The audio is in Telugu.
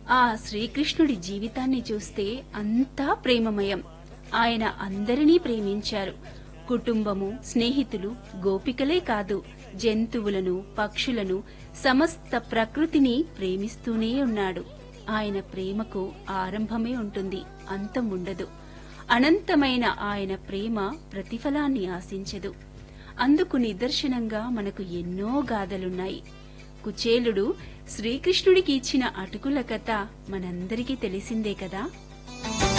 ఆ శ్రీకృష్ణుడి జీవితాన్ని చూస్తే అంతా ప్రేమమయం ఆయన అందరినీ ప్రేమించారు కుటుంబము స్నేహితులు గోపికలే కాదు జంతువులను పక్షులను సమస్త ప్రకృతిని ప్రేమిస్తూనే ఉన్నాడు ఆయన ప్రేమకు ఆరంభమే ఉంటుంది అంతం ఉండదు అనంతమైన ఆయన ప్రేమ ప్రతిఫలాన్ని ఆశించదు అందుకు నిదర్శనంగా మనకు ఎన్నో గాథలున్నాయి కుచేలుడు శ్రీకృష్ణుడికి ఇచ్చిన అటుకుల కథ మనందరికీ తెలిసిందే కదా